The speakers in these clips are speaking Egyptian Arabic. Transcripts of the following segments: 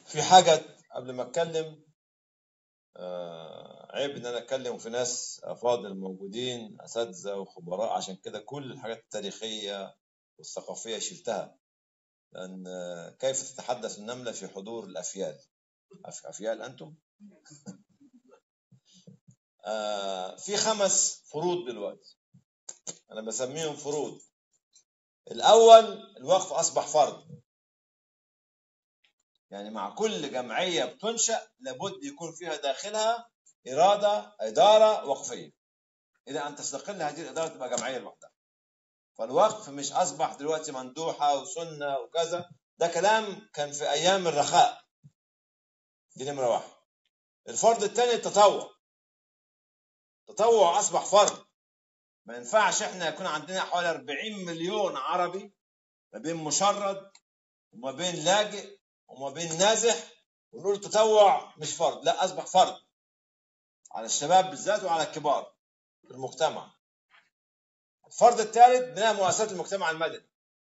في حاجة قبل ما اتكلم آه، عيب ان انا اتكلم في ناس افاضل موجودين اساتذه وخبراء عشان كده كل الحاجات التاريخيه والثقافيه شلتها لان آه، كيف تتحدث النمله في حضور الافيال أف- افيال انتم آه، في خمس فروض دلوقتي انا بسميهم فروض الاول الوقف اصبح فرض يعني مع كل جمعيه بتنشا لابد يكون فيها داخلها اراده اداره وقفيه الى ان تستقل هذه الاداره تبقى جمعيه لوحدها فالوقف مش اصبح دلوقتي مندوحه وسنه وكذا ده كلام كان في ايام الرخاء دي نمره واحد الفرض الثاني التطوع التطوع اصبح فرض ما ينفعش احنا يكون عندنا حوالي 40 مليون عربي ما بين مشرد وما بين لاجئ وما بين نازح ونقول التطوع مش فرض لا اصبح فرض على الشباب بالذات وعلى الكبار في المجتمع الفرض الثالث بناء مؤسسات المجتمع المدني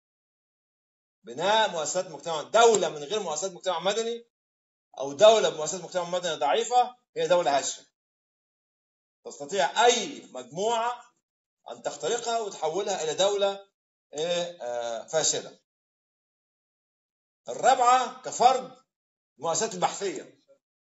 بناء مؤسسات المجتمع دولة من غير مؤسسات مجتمع مدني أو دولة بمؤسسات مجتمع مدني ضعيفة هي دولة هشة تستطيع أي مجموعة أن تخترقها وتحولها إلى دولة إيه، آه، فاشلة الرابعة كفرد المؤسسات البحثية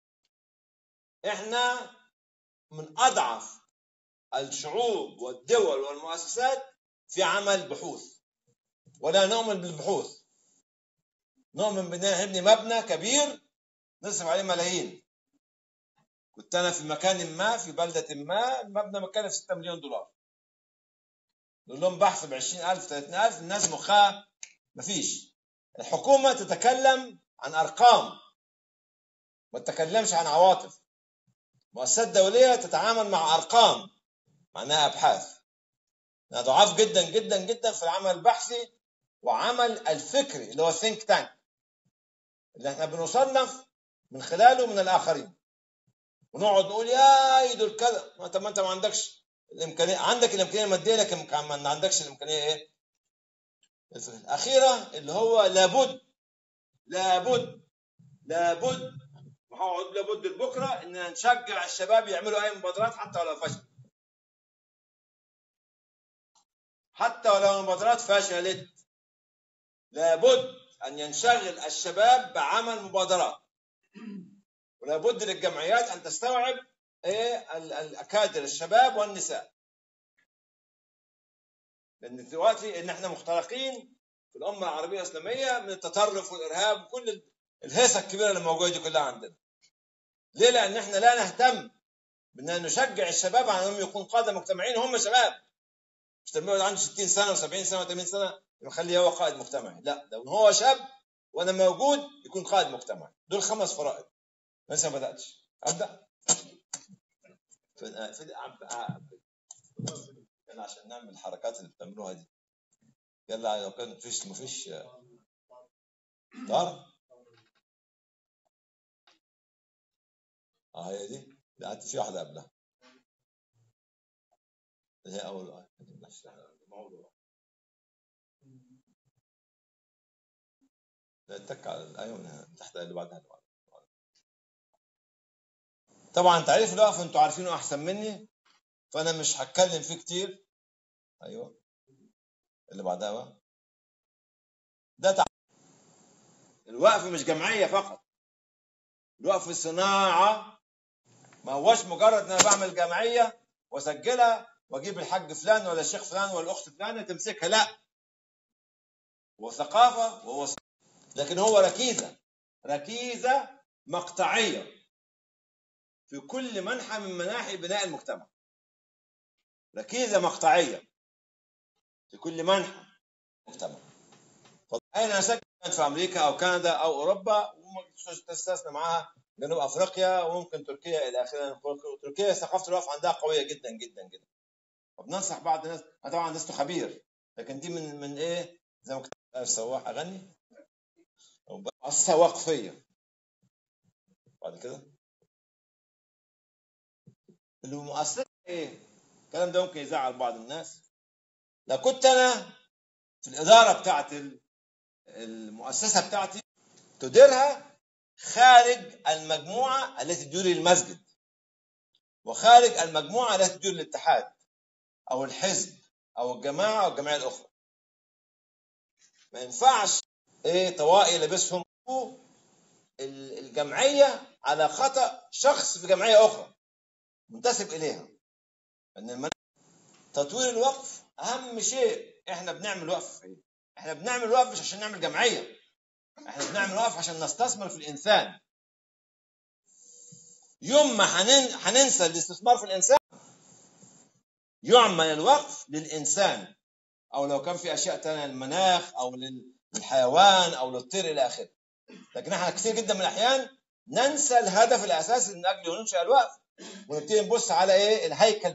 احنا من أضعف الشعوب والدول والمؤسسات في عمل بحوث ولا نؤمن بالبحوث نؤمن بان نبني مبنى كبير نصرف عليه ملايين كنت انا في مكان ما في بلده ما المبنى مكلف 6 مليون دولار نقول لهم بحث ب 20000 30000 الناس مخها مفيش الحكومه تتكلم عن ارقام ما تتكلمش عن عواطف مؤسسات دوليه تتعامل مع ارقام معناها ابحاث احنا ضعاف جدا جدا جدا في العمل البحثي وعمل الفكري اللي هو الثينك تانك اللي احنا بنصنف من خلاله من الاخرين ونقعد نقول يا دول كذا ما انت ما انت ما عندكش الامكانيه عندك الامكانيه الماديه لكن ما عندكش الامكانيه ايه الاخيره اللي هو لابد لابد لابد وهقعد لابد لبكره ان نشجع الشباب يعملوا اي مبادرات حتى ولو فشل حتى ولو المبادرات فشلت لابد ان ينشغل الشباب بعمل مبادرات ولابد للجمعيات ان تستوعب ايه ال- الاكادر الشباب والنساء لان دلوقتي ان احنا مخترقين في الامه العربيه الاسلاميه من التطرف والارهاب وكل ال- الهيصه الكبيره اللي موجوده دي كلها عندنا ليه لان احنا لا نهتم بان نشجع الشباب على انهم يكونوا قاده مجتمعيين هم شباب مش تربيه عنده 60 سنه و70 سنه و80 سنه نخليه هو قائد مجتمعي لا لو هو شاب وانا موجود يكون قائد مجتمعي دول خمس فرائض لسه ما بداتش ابدا في في أب- يلا عشان نعمل الحركات اللي بتعملوها دي يلا لو كان مفيش مفيش طار اه هي دي لا في واحده قبلها اللي هي اول آية. موضوع لا اتك على الايه من تحت اللي بعدها اللي بعدها. طبعا تعريف الوقف انتوا عارفينه احسن مني فانا مش هتكلم فيه كتير ايوه اللي بعدها بقى ده تع... الوقف مش جمعيه فقط الوقف صناعه ما هوش مجرد ان انا بعمل جمعيه واسجلها واجيب الحاج فلان ولا الشيخ فلان ولا الاخت فلانه تمسكها لا هو ثقافه وهو ص- لكن هو ركيزه ركيزه مقطعيه في كل منحى من مناحي بناء المجتمع ركيزه مقطعيه في كل منحى مجتمع اين اسجل في امريكا او كندا او اوروبا وممكن تستثنى معاها جنوب افريقيا وممكن تركيا الى اخره تركيا ثقافه الوقف عندها قويه جدا جدا جدا وبننصح بعض الناس انا طبعا لست خبير لكن دي من من ايه زي ما كنت السواح اغني مؤسسه وقفيه بعد كده المؤسسه ايه الكلام ده ممكن يزعل بعض الناس لو كنت انا في الاداره بتاعت ال- المؤسسه بتاعتي تديرها خارج المجموعة التي تدير المسجد وخارج المجموعة التي تدير الاتحاد أو الحزب أو الجماعة أو الجمعية الأخرى ما ينفعش إيه طوائي لابسهم الجمعية على خطأ شخص في جمعية أخرى منتسب إليها أن المن... تطوير الوقف أهم شيء إحنا بنعمل وقف إيه؟ إحنا بنعمل وقف مش عشان نعمل جمعية إحنا بنعمل وقف عشان نستثمر في الإنسان يوم ما حنن... حننسى الاستثمار في الإنسان يعمل الوقف للإنسان أو لو كان في أشياء تانية للمناخ أو للحيوان أو للطير إلى آخره لكن احنا كثير جدا من الأحيان ننسى الهدف الأساسي من أجله ننشأ الوقف ونبتدي نبص على إيه الهيكل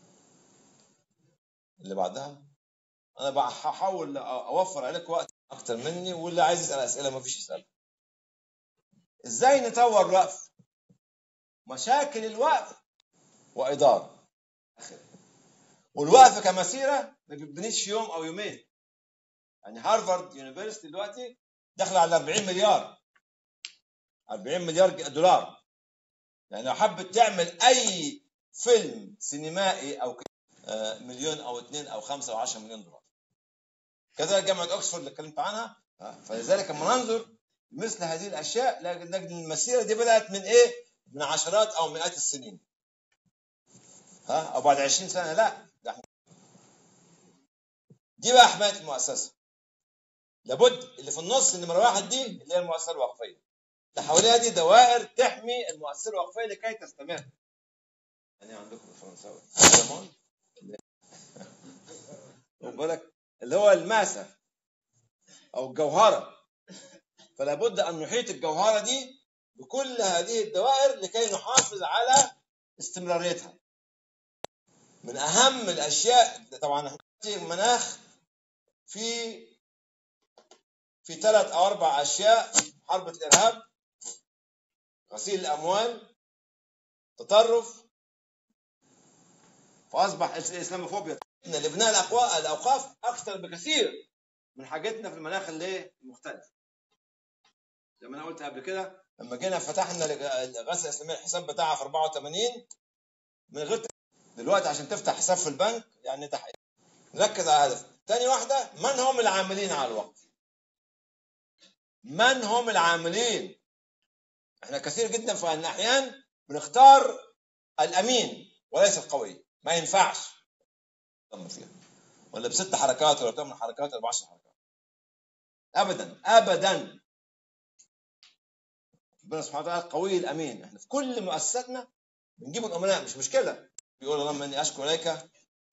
اللي بعدها أنا بحاول أوفر عليك وقت أكتر مني واللي عايز يسأل أسئلة ما فيش يسأل إزاي نطور الوقف مشاكل الوقف وإدارة والوقف كمسيرة ما بيبنيش يوم أو يومين يعني هارفارد يونيفرستي دلوقتي داخله على 40 مليار 40 مليار دولار يعني لو حبت تعمل اي فيلم سينمائي او مليون او اثنين او خمسه او 10 مليون دولار كذلك جامعه اوكسفورد اللي اتكلمت عنها فلذلك لما ننظر مثل هذه الاشياء نجد المسيره دي بدات من ايه؟ من عشرات او مئات السنين ها او بعد 20 سنه لا ده دي بقى حمايه المؤسسه لابد اللي في النص نمره واحد دي اللي هي المؤسسه الوقفيه اللي حواليها دي دوائر تحمي المؤسسه الوقفيه لكي تستمر يعني عندكم بالفرنساوي بالك اللي هو الماسه او الجوهره فلا بد ان نحيط الجوهره دي بكل هذه الدوائر لكي نحافظ على استمراريتها من اهم الاشياء طبعا المناخ في في ثلاث او اربع اشياء حرب الارهاب غسيل الاموال تطرف فاصبح الاسلاموفوبيا ان لبناء الاقوى الاوقاف اكثر بكثير من حاجتنا في المناخ اللي مختلف زي ما انا قلت قبل كده لما جينا فتحنا الغسل الاسلاميه الحساب بتاعها في 84 من غير دلوقتي عشان تفتح حساب في البنك يعني تحقيق نركز على هدف تاني واحده من هم العاملين على الوقف من هم العاملين احنا كثير جدا في الاحيان بنختار الامين وليس القوي ما ينفعش تم فيها ولا بست حركات ولا ثمان حركات ولا بعشر حركات ابدا ابدا ربنا سبحانه وتعالى القوي الامين احنا في كل مؤسساتنا بنجيب الامناء مش مشكله بيقول اللهم اني اشكو اليك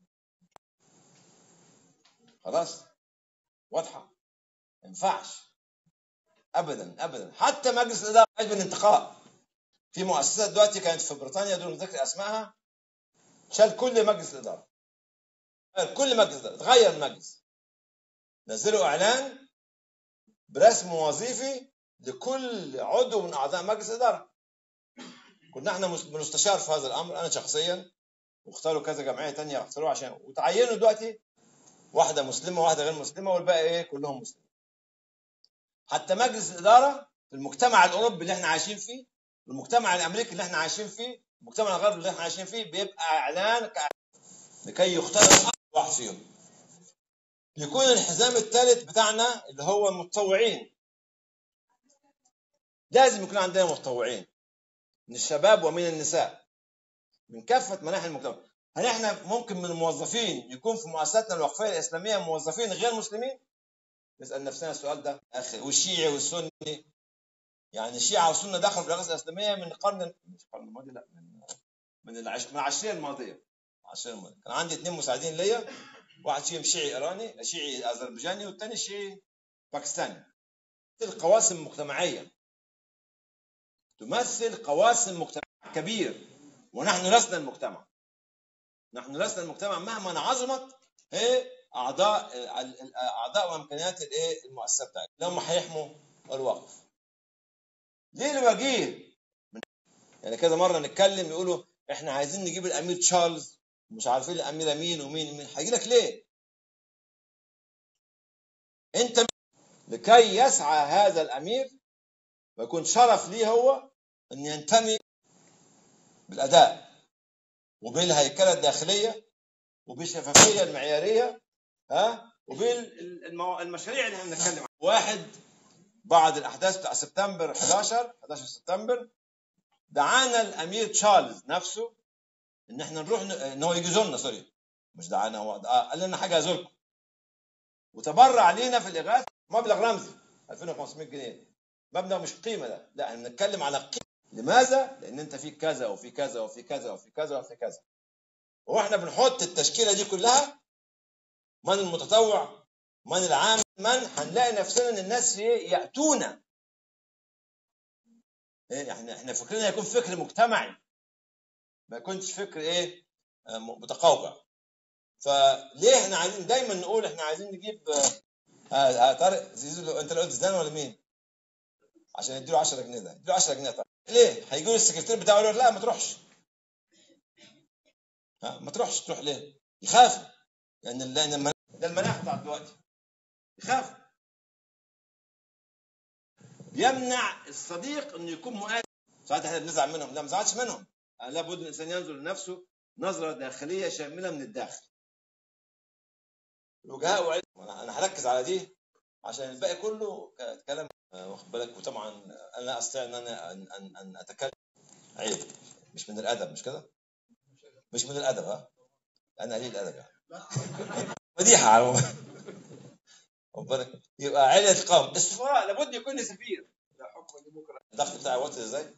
خلاص واضحه ما ينفعش ابدا ابدا حتى مجلس الاداره عايز بالانتقاء في مؤسسات دلوقتي كانت في بريطانيا دون ذكر اسمائها شال كل مجلس الاداره كل مجلس اداره تغير المجلس نزلوا اعلان برسم وظيفي لكل عضو من اعضاء مجلس الاداره كنا احنا بنستشار في هذا الامر انا شخصيا واختاروا كذا جمعيه ثانيه اختاروها عشان وتعينوا دلوقتي واحده مسلمه وواحده غير مسلمه والباقي ايه كلهم مسلمين حتى مجلس الاداره في المجتمع الاوروبي اللي احنا عايشين فيه المجتمع الامريكي اللي احنا عايشين فيه المجتمع الغربي اللي احنا عايشين فيه بيبقى اعلان لكي يختار اكثر واحد فيهم يكون الحزام الثالث بتاعنا اللي هو المتطوعين لازم يكون عندنا متطوعين من الشباب ومن النساء من كافه مناحي المجتمع هل احنا ممكن من الموظفين يكون في مؤسساتنا الوقفيه الاسلاميه موظفين غير مسلمين؟ نسال نفسنا السؤال ده اخي والشيعي والسني يعني الشيعه والسنه دخلوا في الرئاسه الاسلاميه من القرن مش القرن الماضي لا من من العش... من العشرين الماضيه العشرين الماضيه كان عندي اثنين مساعدين ليا واحد فيهم شيعي ايراني شيعي اذربيجاني والثاني شيعي باكستاني تمثل قواسم مجتمعيه تمثل قواسم مجتمع كبير ونحن لسنا المجتمع نحن لسنا المجتمع مهما عظمت هي اعضاء اعضاء وامكانيات الايه المؤسسه بتاعتنا اللي هم هيحموا الوقف ليه الوجيه يعني كذا مره نتكلم يقولوا احنا عايزين نجيب الامير تشارلز مش عارفين الاميره مين ومين ومين هيجي لك ليه انت لكي يسعى هذا الامير ويكون شرف ليه هو ان ينتمي بالاداء وبالهيكله الداخليه وبالشفافيه المعياريه ها وبالمشاريع اللي احنا بنتكلم عنها واحد بعد الاحداث بتاع سبتمبر 11 11 سبتمبر دعانا الامير تشارلز نفسه ان احنا نروح ن... ان هو يجي يزورنا سوري مش دعانا هو آه، قال لنا حاجه ازوركم وتبرع لينا في الاغاثه مبلغ رمزي 2500 جنيه مبلغ مش قيمه ده لا احنا بنتكلم على قيمه لماذا؟ لان انت في كذا وفي كذا وفي كذا وفي كذا وفي كذا واحنا بنحط التشكيله دي كلها من المتطوع من العامل من هنلاقي نفسنا ان الناس ياتونا ايه احنا احنا فكرنا يكون فكر مجتمعي ما يكونش فكر ايه آه، متقوقع فليه احنا عايزين دايما نقول احنا عايزين نجيب آه, آه طارق زيزو انت اللي قلت زيدان ولا مين؟ عشان يديله 10 جنيه ده يديله 10 جنيه طارق ليه؟ هيجي السكرتير بتاعه يقول لا ما تروحش ها ما تروحش تروح ليه؟ يخاف لان لان ده المناخ بتاع دلوقتي يخاف يمنع الصديق انه يكون مؤثر ساعات احنا بنزعل منهم لا ما زعلش منهم لابد الانسان ينظر لنفسه نظره داخليه شامله من الداخل الوجهاء وعلم انا هركز على دي عشان الباقي كله كلام واخد بالك وطبعا انا لا استطيع ان انا ان, أن, أن اتكلم عيب مش من الادب مش كده؟ مش من الادب ها؟ انا قليل الادب يعني مديحه على بالك يبقى عيلة قوم السفراء لابد يكون لي سفير الضغط بتاعي واطي ازاي؟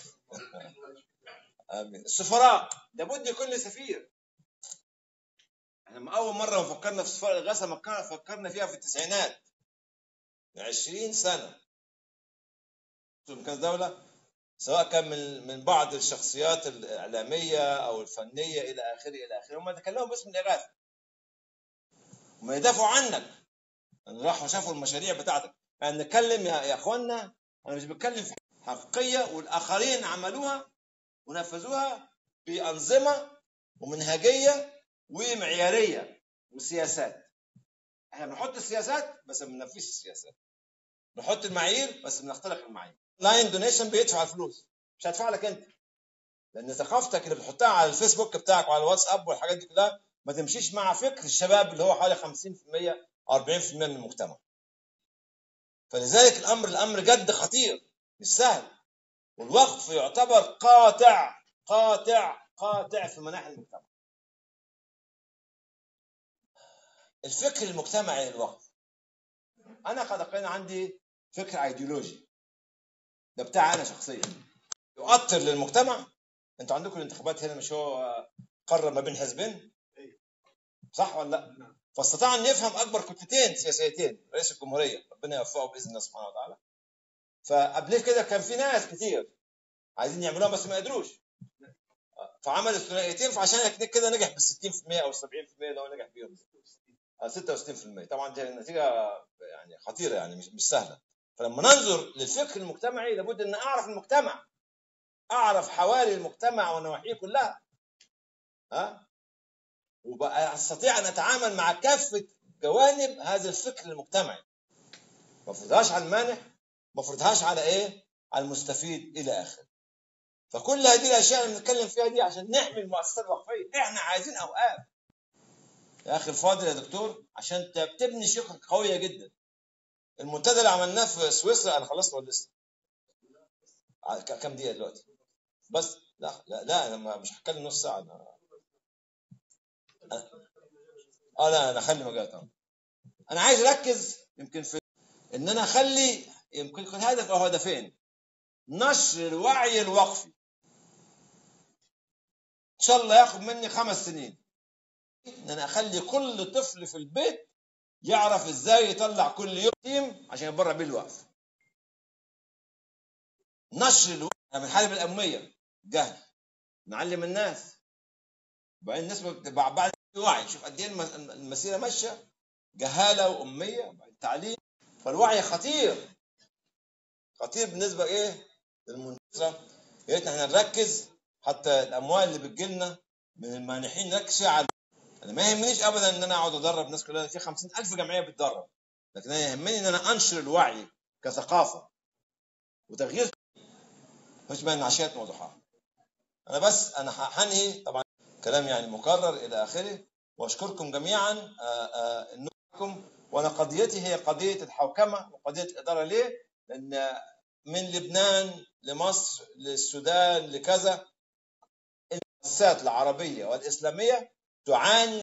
امين السفراء لابد يكون لي سفير احنا اول مره فكرنا في سفاره الغاثه فكرنا فيها في التسعينات 20 سنه من كذا دوله سواء كان من من بعض الشخصيات الاعلاميه او الفنيه الى اخره الى اخره هم تكلموا باسم الاغاثه وما يدافعوا عنك راحوا شافوا المشاريع بتاعتك يعني نتكلم يا, يا اخوانا انا مش بتكلم في حقيقيه والاخرين عملوها ونفذوها بانظمه ومنهجيه ومعياريه وسياسات احنا بنحط السياسات بس ما بننفذش السياسات نحط المعايير بس بنخترق المعايير لاين دونيشن بيدفع الفلوس مش هدفع لك انت لان ثقافتك اللي بتحطها على الفيسبوك بتاعك وعلى الواتساب والحاجات دي كلها ما تمشيش مع فكر الشباب اللي هو حوالي 50% 40% من المجتمع فلذلك الامر الامر جد خطير مش سهل والوقف يعتبر قاطع قاطع قاطع في مناحي المجتمع الفكر المجتمعي للوقف انا قد كان عندي فكر ايديولوجي ده بتاعي انا شخصيا يؤثر للمجتمع انتوا عندكم الانتخابات هنا مش هو قرر ما بين حزبين صح ولا لا فاستطاع ان يفهم اكبر كتلتين سياسيتين رئيس الجمهوريه ربنا يوفقه باذن الله سبحانه وتعالى فقبل كده كان في ناس كتير عايزين يعملوها بس ما قدروش فعمل الثنائيتين فعشان كده نجح بال 60% او 70% اللي هو نجح بيهم 66% طبعا دي نتيجه يعني خطيره يعني مش مش سهله فلما ننظر للفكر المجتمعي لابد ان اعرف المجتمع اعرف حوالي المجتمع ونواحيه كلها ها وبقى استطيع ان اتعامل مع كافه جوانب هذا الفكر المجتمعي ما افرضهاش على المانح ما افرضهاش على ايه على المستفيد الى اخره فكل هذه الاشياء اللي بنتكلم فيها دي عشان نحمي المؤسسات الوقفيه احنا عايزين اوقاف يا اخي الفاضل يا دكتور عشان تبني شركه قويه جدا المنتدى اللي عملناه في سويسرا انا خلصت ولا لسه؟ كم دقيقه دلوقتي؟ بس لا لا لا انا مش هتكلم نص ساعه أنا... اه لا انا اخلي مجال طبعا انا عايز اركز يمكن في ان انا اخلي يمكن يكون هدف او هدفين نشر الوعي الوقفي ان شاء الله ياخد مني خمس سنين ان انا اخلي كل طفل في البيت يعرف ازاي يطلع كل يوم تيم عشان يبرع بيه الوقف نشر الوعي من حالة الأمية جهل نعلم الناس وبعدين الناس بعد وعي شوف قد ايه المسيره ماشيه جهاله واميه تعليم فالوعي خطير خطير بالنسبه ايه للمنتصره يا ريت احنا نركز حتى الاموال اللي بتجيلنا من المانحين نركز على انا ما يهمنيش ابدا ان انا اقعد ادرب ناس كلها في 50000 جمعيه بتدرب لكن انا يهمني ان انا انشر الوعي كثقافه وتغيير مش بين عشية وضحاها انا بس انا هنهي طبعا كلام يعني مكرر الى اخره واشكركم جميعا آه، آه، انكم وانا قضيتي هي قضيه الحوكمه وقضيه الاداره ليه؟ لان من لبنان لمصر للسودان لكذا المؤسسات العربيه والاسلاميه تعاني